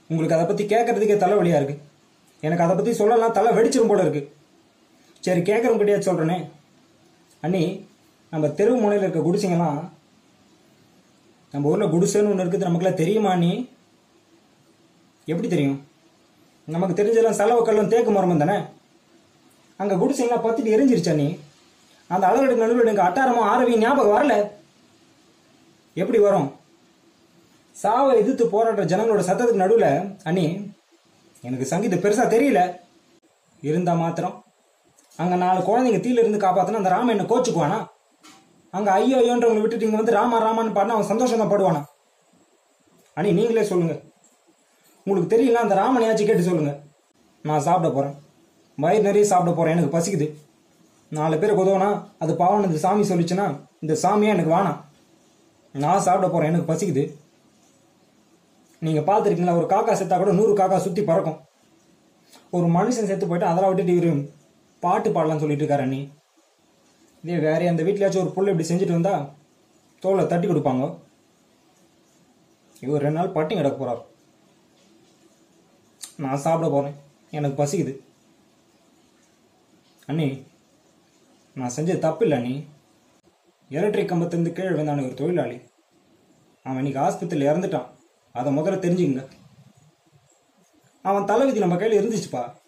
உங்களுக்கு அதை பற்றி கேட்கறதுக்கே தலைவலியாக இருக்கு எனக்கு அதை பற்றி சொல்லலாம் தலை வெடிச்சிரும் போல இருக்கு சரி கேட்குறவங்க கிடையாது சொல்கிறேனே அண்ணி நம்ம தெரு முனையில் இருக்க குடிசைங்கெல்லாம் நம்ம ஊரில் குடிசைன்னு ஒன்று இருக்குது நமக்குலாம் தெரியுமா அண்ணி எப்படி தெரியும் நமக்கு தெரிஞ்சதெல்லாம் செலவு கல்லும் தேக்கு மரமும் தானே அங்கே குடிசைங்களாம் பத்திட்டு எரிஞ்சிருச்சு அண்ணி அந்த அளவெடுக்கு நடுவில் எனக்கு அட்டாரமோ ஆரவி ஞாபகம் வரல எப்படி வரும் சாவை எதிர்த்து போராடுற ஜனங்களோட சத்தத்துக்கு நடுவில் அண்ணி எனக்கு சங்கீதம் பெருசா தெரியல இருந்தா மாத்திரம் அங்க நாலு குழந்தைங்க தீல இருந்து காப்பாத்தினா அந்த ராம என்ன கோச்சுக்குவானா அங்க ஐயோ ஐயோன்றவங்களை விட்டுட்டு இங்க வந்து ராமா ராமான்னு பாடினா அவன் சந்தோஷம் தான் படுவானா அண்ணி நீங்களே சொல்லுங்க உங்களுக்கு தெரியல அந்த ராமனையாச்சும் கேட்டு சொல்லுங்க நான் சாப்பிட போறேன் வயிறு நிறைய சாப்பிட போறேன் எனக்கு பசிக்குது நாலு பேருக்கு உதவுனா அது பாவம் இந்த சாமி சொல்லிச்சுன்னா இந்த சாமியே எனக்கு வேணாம் நான் சாப்பிட போறேன் எனக்கு பசிக்குது நீங்க பார்த்துருக்கீங்களா ஒரு காக்கா செத்தா கூட நூறு காக்கா சுத்தி பறக்கும் ஒரு மனுஷன் செத்து போயிட்டு அதெல்லாம் விட்டுட்டு இவரு பாட்டு பாடலாம்னு சொல்லிட்டு இருக்காரு அண்ணி இதே வேற அந்த வீட்லயாச்சும் ஒரு புள்ள இப்படி செஞ்சுட்டு வந்தா தோலை தட்டி கொடுப்பாங்க இவர் ரெண்டு நாள் பட்டினி கிடக்க போறார் நான் சாப்பிட போறேன் எனக்கு பசிக்குது அண்ணி நான் செஞ்சது தப்பு இல்லை அண்ணி எலக்ட்ரிக் கம்பத்துலேருந்து கீழே விழுந்தான ஒரு தொழிலாளி அவன் இன்னைக்கு ஆஸ்பத்திரியில் இறந்துட்டான் அதை முதல்ல தெரிஞ்சுக்கங்க அவன் தலைவிதி நம்ம கையில் இருந்துச்சுப்பா